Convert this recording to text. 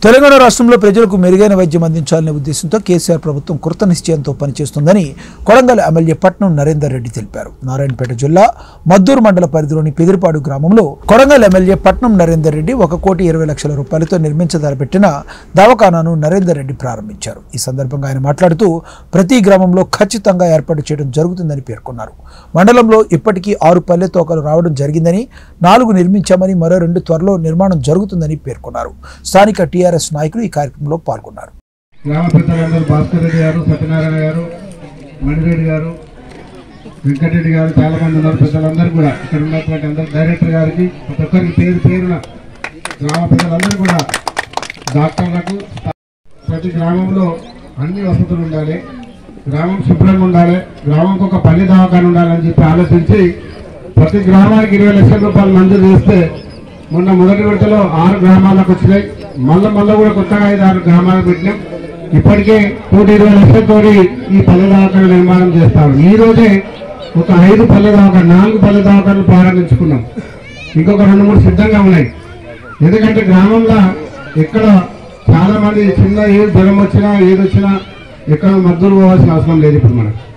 తెలంగాణ రాష్ట్రంలో ప్రజలకు మెరుగైన వైద్యం అందించాలనే ఉద్దేశంతో కేసీఆర్ ప్రభుత్వం కృత నిశ్చయంతో పనిచేస్తుందని కొడంగల్ ఎమ్మెల్యే పట్నం నరేందర్ రెడ్డి తెలిపారు నారాయణపేట జిల్లా మద్దూరు మండల పరిధిలోని పెదిరిపాడు గ్రామంలో కొడంగల్ ఎమ్మెల్యే పట్నం నరేందర్ రెడ్డి ఒక కోటి ఇరవై లక్షల రూపాయలతో నిర్మించదలపెట్టిన దవాఖానాను నరేందర్ రెడ్డి ప్రారంభించారు ఈ సందర్భంగా ఆయన మాట్లాడుతూ ప్రతి గ్రామంలో ఖచ్చితంగా ఏర్పాటు చేయడం జరుగుతుందని పేర్కొన్నారు మండలంలో ఇప్పటికీ ఆరు పల్లె తోకలు రావడం జరిగిందని నాలుగు నిర్మించామని మరో రెండు త్వరలో నిర్మాణం జరుగుతుందని పేర్కొన్నారు స్థానిక టీఆర్ఎస్ నాయకులు ఈ కార్యక్రమంలో పాల్గొన్నారు గ్రామ పెద్దలందరూ భాస్కర్ రెడ్డి గారు సత్యనారాయణ గారు మణిరెడ్డి గారు వెంకటరెడ్డి గారు చాలా మంది ఉన్నారు పెద్దలందరూ కూడా ఇక్కడ ఉన్నటువంటి అందరు డైరెక్టర్ గారికి ప్రతి ఒక్కరికి పేరు పేరున గ్రామ పెద్దలందరూ కూడా డాక్టర్లకు ప్రతి గ్రామంలో అన్ని వసతులు ఉండాలి గ్రామం శుభ్రంగా ఉండాలి గ్రామంకి ఒక పల్లె దవాఖాన ఉండాలని చెప్పి ఆలోచించి ప్రతి గ్రామానికి ఇరవై లక్షల రూపాయలు మంజూరు చేస్తే మొన్న మొదటి విడతలో ఆరు గ్రామాలకు వచ్చినాయి మళ్ళీ మళ్ళీ కూడా కొత్తగా ఐదు ఆరు గ్రామాలకు పెట్టినాం ఇప్పటికే కోటి ఇరవై లక్షలతో ఈ పల్లె దవాఖాన నిర్మాణం చేస్తాం ఈ రోజే ఒక ఐదు పల్లె దవాఖాన నాలుగు పల్లె దవాఖానలు ప్రారంభించుకున్నాం ఇంకొక రెండు మూడు సిద్ధంగా ఉన్నాయి ఎందుకంటే గ్రామంలో ఎక్కడ చాలా మంది చిన్న ఏది జ్వరం వచ్చినా ఏది వచ్చినా ఎక్కడ మద్దూరు పోవాల్సిన అవసరం లేదు ఇప్పుడు మనకు